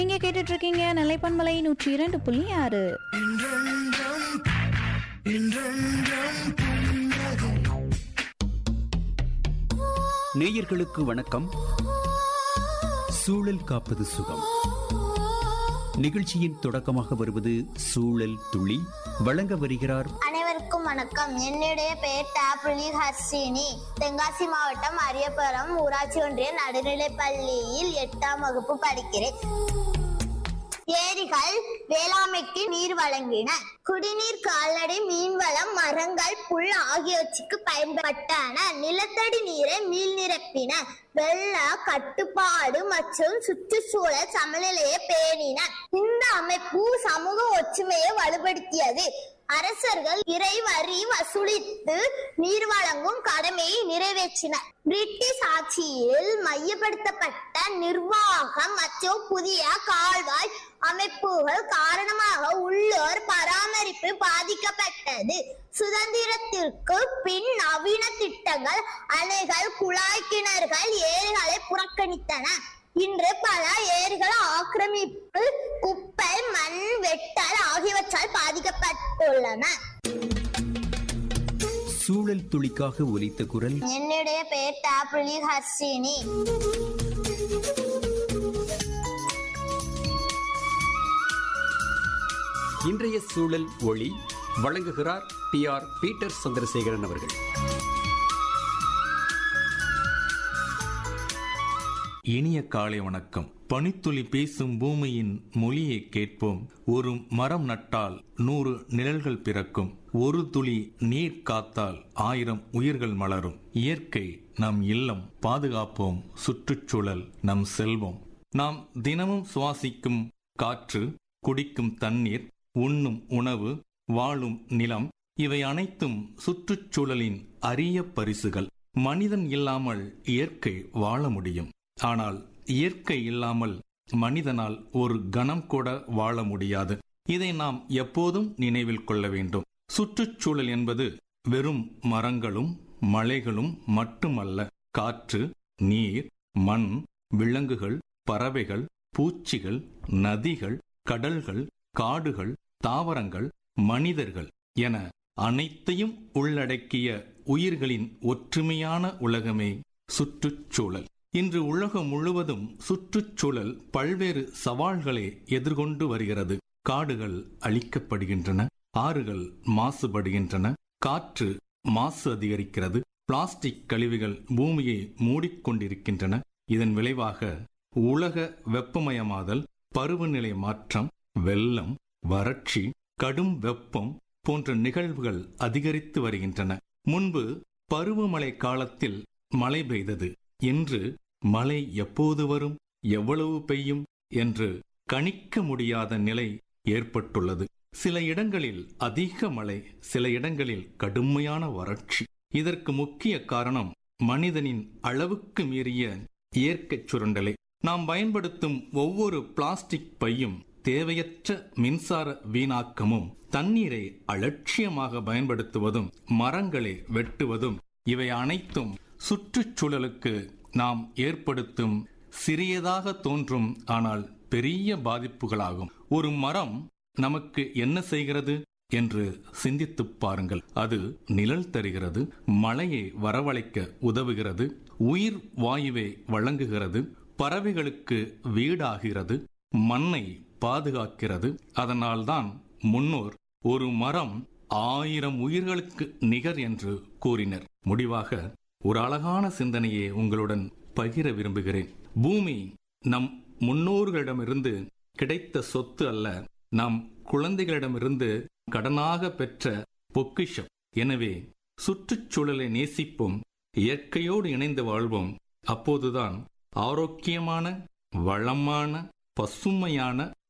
நீங்க கேட்டுட்டு இருக்கீங்க நிலைப்பன்மலை நூற்றி இரண்டு புள்ளி ஆறு நேயர்களுக்கு வணக்கம் சூழல் காப்பது சுகம் நிகழ்ச்சியின் தொடக்கமாக வருவது சூழல் துளி வழங்க வருகிறார் அனைவருக்கும் வணக்கம் என்னுடைய பெயர் டாப்ரிலி ஹர்ஷினி தென்காசி மாவட்டம் அரியபுரம் ஊராட்சி ஒன்றிய நடுநிலைப் பள்ளியில் எட்டாம் வகுப்பு படிக்கிறேன் ஏரிகள் வேளாண்மைக்கு நீர் வழங்கின குடிநீர் கால்நடை மீன்வளம் மரங்கள் புல் ஆகியவற்றுக்கு பயன்பட்டன நிலத்தடி நீரை மீள் நிரப்பின வெள்ள கட்டுப்பாடு மற்றும் சுற்றுச்சூழல் சமநிலையை பேணின இந்த அமைப்பு சமூக ஒற்றுமையை வலுப்படுத்தியது அரசர்கள் இறை வரி வசூலித்து நீர் வழங்கும் கடமையை நிறைவேற்றினர் பிரிட்டிஷ் ஆட்சியில் மையப்படுத்தப்பட்ட நிர்வாகம் மற்றும் புதிய கால்வாய் அமைப்புகள் காரணமாக உள்ளூர் பராமரிப்பு பாதிக்கப்பட்டது சுதந்திரத்திற்கு பின் நவீன திட்டங்கள் அணைகள் குழாய் கிணறுகள் ஏரிகளை புறக்கணித்தன இன்று பல ஏரிகள் ஆக்கிரமிப்பு குப்பை மண் வெட்டல் ஆகியவற்றால் பாதிக்கப்பட்டுள்ளன சூழல் துளிக்காக ஒலித்த குரல் என்னுடைய பெயர் டாப்ரிலி ஹர்ஷினி இன்றைய சூழல் ஒளி வழங்குகிறார் பி ஆர் பீட்டர் சந்திரசேகரன் அவர்கள் இனிய காலை வணக்கம் பனித்துளி பேசும் பூமியின் மொழியை கேட்போம் ஒரு மரம் நட்டால் நூறு நிழல்கள் பிறக்கும் ஒரு துளி நீர் காத்தால் ஆயிரம் உயிர்கள் மலரும் இயற்கை நம் இல்லம் பாதுகாப்போம் சுற்றுச்சூழல் நம் செல்வம் நாம் தினமும் சுவாசிக்கும் காற்று குடிக்கும் தண்ணீர் உண்ணும் உணவு வாழும் நிலம் இவை அனைத்தும் சுற்றுச்சூழலின் அரிய பரிசுகள் மனிதன் இல்லாமல் இயற்கை வாழ முடியும் ஆனால் இயற்கை இல்லாமல் மனிதனால் ஒரு கணம் கூட வாழ முடியாது இதை நாம் எப்போதும் நினைவில் கொள்ள வேண்டும் சுற்றுச்சூழல் என்பது வெறும் மரங்களும் மலைகளும் மட்டுமல்ல காற்று நீர் மண் விலங்குகள் பறவைகள் பூச்சிகள் நதிகள் கடல்கள் காடுகள் தாவரங்கள் மனிதர்கள் என அனைத்தையும் உள்ளடக்கிய உயிர்களின் ஒற்றுமையான உலகமே சுற்றுச்சூழல் இன்று உலகம் முழுவதும் சுற்றுச்சூழல் பல்வேறு சவால்களை எதிர்கொண்டு வருகிறது காடுகள் அழிக்கப்படுகின்றன ஆறுகள் மாசுபடுகின்றன காற்று மாசு அதிகரிக்கிறது பிளாஸ்டிக் கழிவுகள் பூமியை மூடிக்கொண்டிருக்கின்றன இதன் விளைவாக உலக வெப்பமயமாதல் பருவநிலை மாற்றம் வெள்ளம் வறட்சி கடும் வெப்பம் போன்ற நிகழ்வுகள் அதிகரித்து வருகின்றன முன்பு பருவமழை காலத்தில் மழை பெய்தது இன்று மழை எப்போது வரும் எவ்வளவு பெய்யும் என்று கணிக்க முடியாத நிலை ஏற்பட்டுள்ளது சில இடங்களில் அதிக மழை சில இடங்களில் கடுமையான வறட்சி இதற்கு முக்கிய காரணம் மனிதனின் அளவுக்கு மீறிய இயற்கை சுரண்டலை நாம் பயன்படுத்தும் ஒவ்வொரு பிளாஸ்டிக் பையும் தேவையற்ற மின்சார வீணாக்கமும் தண்ணீரை அலட்சியமாக பயன்படுத்துவதும் மரங்களை வெட்டுவதும் இவை அனைத்தும் சுற்றுச்சூழலுக்கு நாம் ஏற்படுத்தும் சிறியதாக தோன்றும் ஆனால் பெரிய பாதிப்புகளாகும் ஒரு மரம் நமக்கு என்ன செய்கிறது என்று சிந்தித்துப் பாருங்கள் அது நிழல் தருகிறது மழையை வரவழைக்க உதவுகிறது உயிர் வாயுவை வழங்குகிறது பறவைகளுக்கு வீடாகிறது மண்ணை பாதுகாக்கிறது அதனால்தான் முன்னோர் ஒரு மரம் ஆயிரம் உயிர்களுக்கு நிகர் என்று கூறினர் முடிவாக ஒரு அழகான சிந்தனையை உங்களுடன் பகிர விரும்புகிறேன் பூமி நம் முன்னோர்களிடமிருந்து கிடைத்த சொத்து அல்ல நம் குழந்தைகளிடமிருந்து கடனாக பெற்ற பொக்கிஷம் எனவே சுற்றுச்சூழலை நேசிப்போம் இயற்கையோடு இணைந்து வாழ்வோம் அப்போதுதான் ஆரோக்கியமான வளமான பசுமையான